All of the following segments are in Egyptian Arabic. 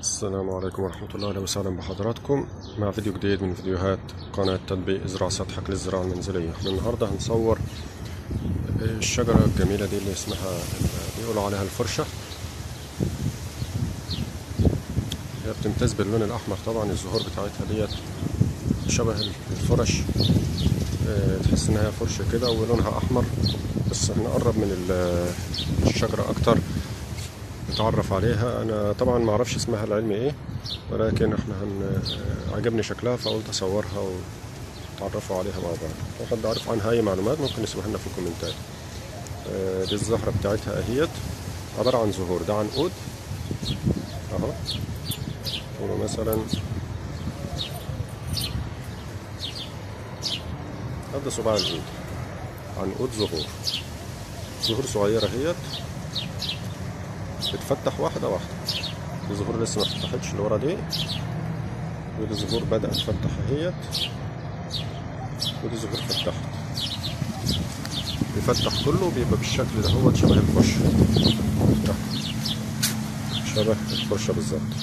السلام عليكم ورحمة الله أهلا وسهلا بحضراتكم مع فيديو جديد من فيديوهات قناة تطبيق إزراع سطحك للزراعة المنزلية احنا النهاردة هنصور الشجرة الجميلة دي اللي اسمها بيقولوا عليها الفرشة هي بتمتاز باللون الأحمر طبعا الزهور بتاعتها ديت شبه الفرش اه، تحس إنها فرشة كده ولونها أحمر بس هنقرب من ال- الشجرة أكتر نتعرف عليها انا طبعا ما اعرفش اسمها العلمي ايه ولكن احنا هن... عجبني شكلها فقلت اصورها وتعرفوا عليها مع بعض لو حد عارف عنها اي معلومات ممكن يسيبها لنا في الكومنتات آه، دي الزهرة بتاعتها اهيت عبارة عن زهور ده عنقود اهو قولوا مثلا قد صباع الايد عنقود زهور زهور صغيرة اهيت بتفتح واحدة واحدة دي زهور لسه ما فتحتش اللي ورا دي ودي زهور بدأت تفتح اهيت ودي زهور فتحت بيفتح كله بيبقى بالشكل ده هو شبه الفرشة ده. شبه الفرشة بالظبط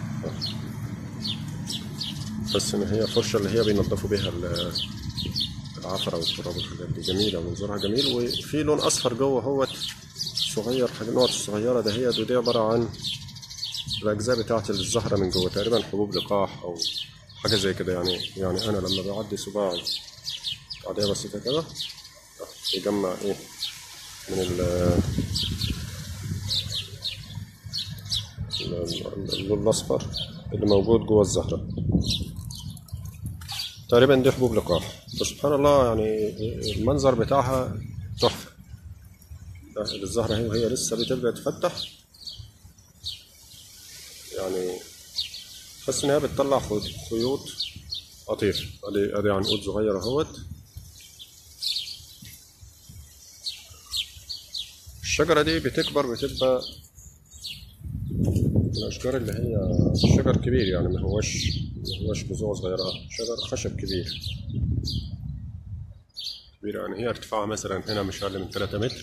بس ان هي فرشة اللي هي بينضفوا بيها ال- العفرة والتراب والحاجات دي جميلة ومنظرها جميل وفي لون أصفر جوه هوت صغير حاجة النقط الصغيرة دهيت ودي عبارة عن الأجزاء بتاعة الزهرة من جوه تقريبا حبوب لقاح أو حاجة زي كده يعني يعني أنا لما بعدي صباعي تعدية بسيطة كده يجمع إيه من ال ال- اللون الأصفر اللي موجود جوه الزهرة تقريبا دي حبوب لقاح بس سبحان الله يعني المنظر بتاعها تحفة الزهرة هي وهي لسه بتبدأ تفتح يعني تحس إن هي بتطلع خي- خيوط قطيفة أدي أدي عنقود صغير أهوت الشجرة دي بتكبر بتبقى من الأشجار اللي هي شجر كبير يعني ما هوش ما هوش بذوع صغيرة شجر خشب كبير كبير يعني هي ارتفاعها مثلا هنا مش أقل من 3 متر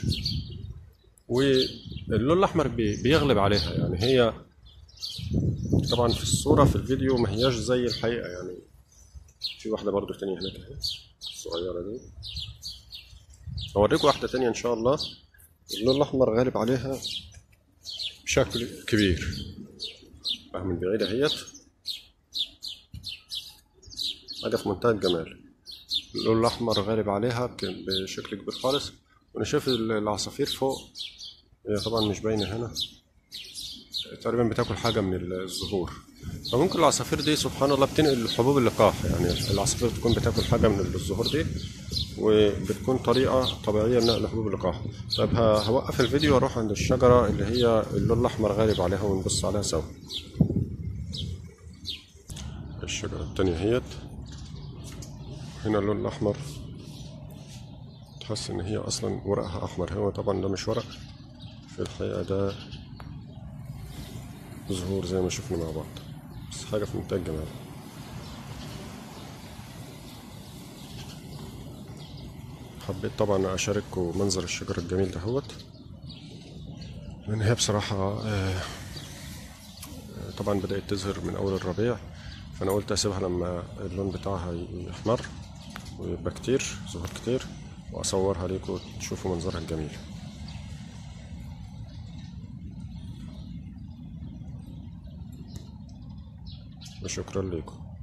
واللون الاحمر بي- بيغلب عليها يعني هي طبعا في الصوره في الفيديو ما هياش زي الحقيقه يعني في واحده برضو تانية هناك اهي الصغيره دي اوريكم واحده تانية ان شاء الله اللون الاحمر غالب عليها بشكل كبير اه من بعيد اهيت حاجه في منتهى الجمال اللون الاحمر غالب عليها بك- بشكل كبير خالص وانا شايف العصافير فوق هي طبعا مش باينة هنا تقريبا بتاكل حاجة من الزهور فممكن العصافير دي سبحان الله بتنقل حبوب اللقاح يعني العصافير بتكون بتاكل حاجة من الزهور دي وبتكون طريقة طبيعية لنقل حبوب اللقاح طب ه- هوقف الفيديو واروح عند الشجرة اللي هي اللون الأحمر غالب عليها ونبص عليها سوا الشجرة التانية هيت هنا اللون الأحمر تحس إن هي أصلا ورقها أحمر هو طبعا ده مش ورق في الحقيقة ده زهور زي ما شفنا مع بعض بس حاجة في منتهى الجمال حبيت طبعا أشارككم منظر الشجرة الجميل دهوت لأن هي بصراحة آه، آه، طبعا بدأت تظهر من أول الربيع فأنا قلت أسيبها لما اللون بتاعها يحمر ويبقى كتير زهور كتير وأصورها ليكم تشوفوا منظرها الجميل وشكرا لكم